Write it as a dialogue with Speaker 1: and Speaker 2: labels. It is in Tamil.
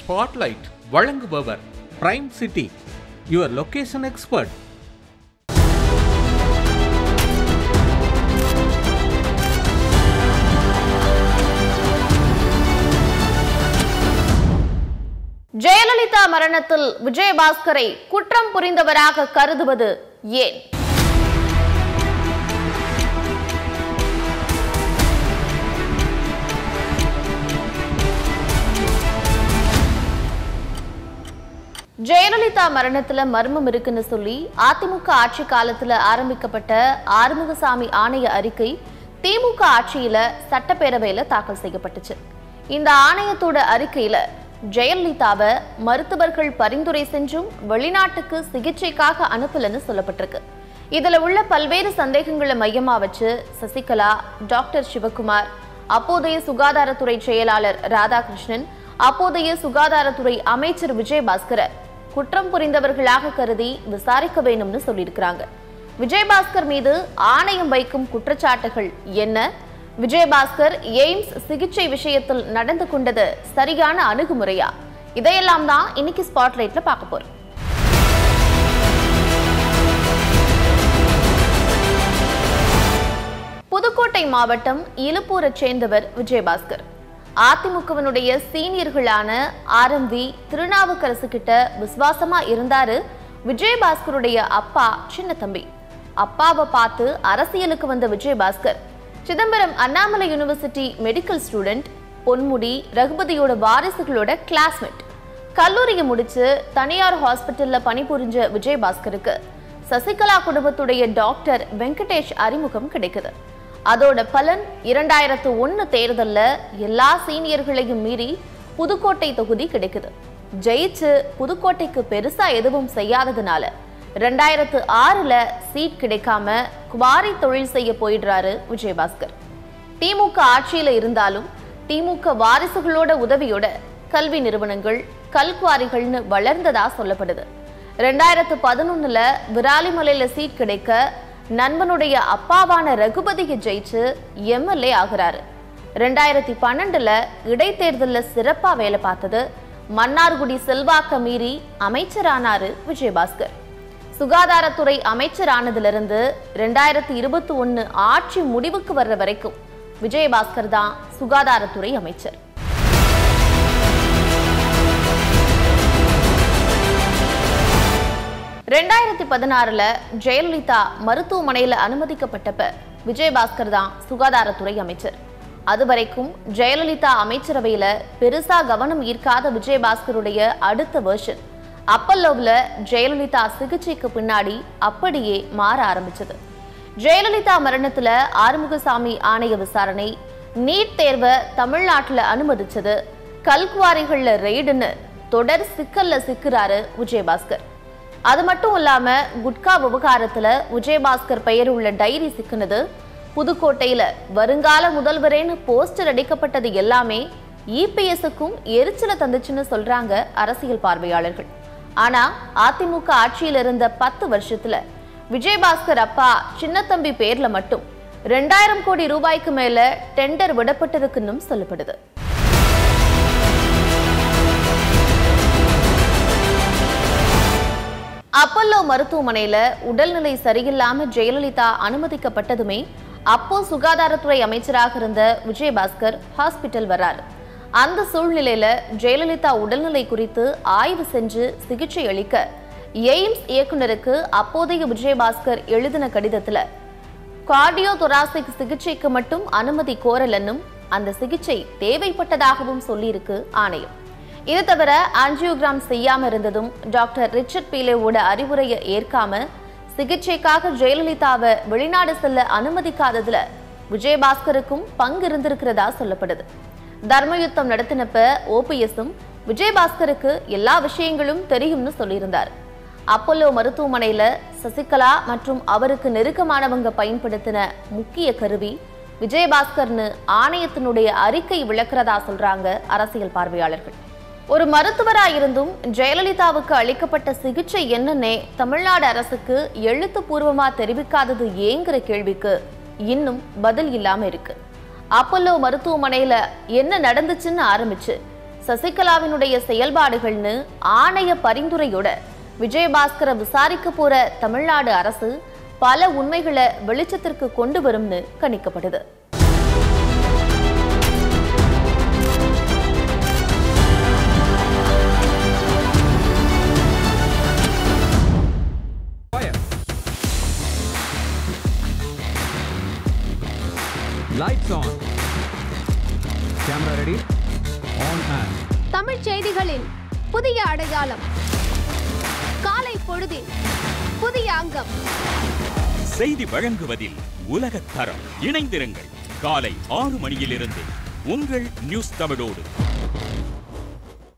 Speaker 1: ஸ்பாட்லைட் வழங்குபவர் prime city your location expert
Speaker 2: Jayalalithaa மரணத்தில் விஜயபாஸ்கரை குற்றம் புரிந்தவராக கருதுவது ஏன் ஜெயலலிதா மரணத்துல மர்மம் இருக்குன்னு சொல்லி அதிமுக ஆட்சி காலத்துல ஆரம்பிக்கப்பட்ட ஆறுமுகசாமி ஆணைய அறிக்கை திமுக ஆட்சியில சட்டப்பேரவையில தாக்கல் செய்யப்பட்டுச்சு இந்த ஆணையத்தோட அறிக்கையில ஜெயலலிதாவை மருத்துவர்கள் பரிந்துரை செஞ்சும் வெளிநாட்டுக்கு சிகிச்சைக்காக அனுப்பலன்னு சொல்லப்பட்டிருக்கு இதுல உள்ள பல்வேறு சந்தேகங்களை மையமா வச்சு சசிகலா டாக்டர் சிவகுமார் அப்போதைய சுகாதாரத்துறை செயலாளர் ராதாகிருஷ்ணன் அப்போதைய சுகாதாரத்துறை அமைச்சர் விஜயபாஸ்கரை குற்றம் புரிந்தவர்களாக கருதி விசாரிக்க வேண்டும்னு சொல்லியிருக்கிறாங்க விஜயபாஸ்கர் மீது ஆணையம் வைக்கும் குற்றச்சாட்டுகள் என்ன விஜயபாஸ்கர் எய்ம்ஸ் சிகிச்சை விஷயத்தில் நடந்து கொண்டது சரியான அணுகுமுறையா இதையெல்லாம் தான் இன்னைக்கு ஸ்பாட்லைட்ல பார்க்க போறோம் புதுக்கோட்டை மாவட்டம் இலுப்பூரைச் சேர்ந்தவர் விஜயபாஸ்கர் அதிமுகவினுடைய சீனியர்களான ஆர் எம் வி திருநாவுக்கரசு கிட்ட விசுவாசமா இருந்தாரு விஜயபாஸ்கருடைய அப்பா சின்ன தம்பி அப்பாவை பார்த்து அரசியலுக்கு வந்த Vijayabaskar Chidambaram Annamalai university medical student Ponmudi ரகுபதியோட வாரிசுகளோட கிளாஸ்மேட் கல்லூரியை முடிச்சு தனியார் ஹாஸ்பிட்டல்ல பணிபுரிஞ்ச விஜயபாஸ்கருக்கு சசிகலா குடும்பத்துடைய டாக்டர் வெங்கடேஷ் அறிமுகம் கிடைக்குது அதோட பலன் இரண்டாயிரத்து ஒன்னு தேர்தல்ல எல்லா சீனியர்களையும் மீறி புதுக்கோட்டை தொகுதி கிடைக்குது ஜெயிச்சு புதுக்கோட்டைக்கு பெருசா எதுவும் செய்யாததுனால ரெண்டாயிரத்து ஆறுல சீட் கிடைக்காம குவாரி தொழில் செய்ய போயிடுறாரு விஜயபாஸ்கர் திமுக ஆட்சியில இருந்தாலும் திமுக வாரிசுகளோட உதவியோட கல்வி நிறுவனங்கள் கல்குவாரிகள்னு வளர்ந்ததா சொல்லப்படுது ரெண்டாயிரத்து பதினொன்னுல விராலிமலையில சீட் கிடைக்க நண்பனுடைய அப்பாவான ரகுபதியை ஜெயிச்சு எம்எல்ஏ ஆகுறாரு ரெண்டாயிரத்தி பன்னெண்டுல இடைத்தேர்தல்ல சிறப்பா வேலை பார்த்தது மன்னார்குடி செல்வாக்க மீறி அமைச்சரானாரு விஜயபாஸ்கர் சுகாதாரத்துறை அமைச்சரானதிலிருந்து ரெண்டாயிரத்தி இருபத்தி ஒன்னு ஆட்சி முடிவுக்கு வர்ற வரைக்கும் விஜயபாஸ்கர் தான் சுகாதாரத்துறை அமைச்சர் ரெண்டாயிரத்தி பதினாறுல ஜெயலலிதா மருத்துவமனையில அனுமதிக்கப்பட்டப்ப விஜயபாஸ்கர் தான் சுகாதாரத்துறை அமைச்சர் அதுவரைக்கும் ஜெயலலிதா அமைச்சரவையில பெருசா கவனம் ஈர்க்காத விஜயபாஸ்கருடைய அடுத்த வெர்ஷன் அப்பல்லோவில் ஜெயலலிதா சிகிச்சைக்கு பின்னாடி அப்படியே மாற ஆரம்பிச்சது ஜெயலலிதா மரணத்துல ஆறுமுகசாமி ஆணைய விசாரணை நீட் தேர்வை தமிழ்நாட்டுல அனுமதிச்சது கல்குவாரிகள்ல ரெய்டுன்னு தொடர் சிக்கல்ல சிக்கிறாரு விஜயபாஸ்கர் அது மட்டும் இல்லாம குட்கா விவகாரத்துல விஜயபாஸ்கர் பெயர் உள்ள டைரி சிக்கினது புதுக்கோட்டையில வருங்கால முதல்வரேன்னு போஸ்டர் அடிக்கப்பட்டது எல்லாமே இபிஎஸ்க்கும் எரிச்சலை தந்துச்சுன்னு சொல்றாங்க அரசியல் பார்வையாளர்கள் ஆனா அதிமுக ஆட்சியில் இருந்த பத்து வருஷத்துல விஜயபாஸ்கர் அப்பா சின்னத்தம்பி பேர்ல மட்டும் ரெண்டாயிரம் கோடி ரூபாய்க்கு மேல டெண்டர் விடப்பட்டிருக்குன்னு சொல்லப்படுது அப்பல்லோ மருத்துவமனையில உடல்நிலை சரியில்லாம ஜெயலலிதா அனுமதிக்கப்பட்டதுமே அப்போ சுகாதாரத்துறை அமைச்சராக இருந்த விஜயபாஸ்கர் ஹாஸ்பிட்டல் வராரு அந்த சூழ்நிலையில ஜெயலலிதா உடல்நிலை குறித்து ஆய்வு செஞ்சு சிகிச்சை அளிக்க எய்ம்ஸ் இயக்குனருக்கு அப்போதைய விஜயபாஸ்கர் எழுதின கடிதத்துல கார்டியோ தொராசிக் சிகிச்சைக்கு மட்டும் அனுமதி கோரலன்னும் அந்த சிகிச்சை தேவைப்பட்டதாகவும் சொல்லியிருக்கு ஆணையம் இது தவிர ஆஞ்சியோகிராம் செய்யாம இருந்ததும் டாக்டர் ரிச்சர்ட் பீலேவோட அறிவுரையை ஏற்காம சிகிச்சைக்காக ஜெயலலிதாவை வெளிநாடு செல்ல அனுமதிக்காததுல விஜயபாஸ்கருக்கும் பங்கு இருந்திருக்கிறதா சொல்லப்படுது தர்மயுத்தம் நடத்தினப்ப ஓபிஎஸும் விஜயபாஸ்கருக்கு எல்லா விஷயங்களும் தெரியும்னு சொல்லியிருந்தார் அப்போலோ மருத்துவமனையில சசிகலா மற்றும் அவருக்கு நெருக்கமானவங்க பயன்படுத்தின முக்கிய கருவி விஜயபாஸ்கர்னு ஆணையத்தினுடைய அறிக்கை விளக்குறதா சொல்றாங்க அரசியல் பார்வையாளர்கள் ஒரு மருத்துவரா இருந்தும் ஜெயலலிதாவுக்கு அளிக்கப்பட்ட சிகிச்சை என்னன்னே தமிழ்நாடு அரசுக்கு எழுத்துப்பூர்வமா தெரிவிக்காதது ஏங்கிற கேள்விக்கு இன்னும் பதில் இல்லாம இருக்கு அப்பல்லோ மருத்துவமனையில என்ன நடந்துச்சுன்னு ஆரம்பிச்சு சசிகலாவினுடைய செயல்பாடுகள்னு ஆணைய பரிந்துரையோட விஜயபாஸ்கரை விசாரிக்க போற தமிழ்நாடு அரசு பல உண்மைகளை வெளிச்சத்திற்கு கொண்டு வரும்னு கணிக்கப்படுது
Speaker 3: Fire. Lights on. Camera ready? On and.
Speaker 4: தமிழ்ச் செய்திகளின் புதிய அடையாளம் காலை பொழுதின் புதிய அங்கம்
Speaker 5: செய்தி வழங்குவதில் உலகத் தரம் இணைந்திருங்கள் காலை ஆறு மணியிலிருந்து உங்கள் நியூஸ் தமிழோடு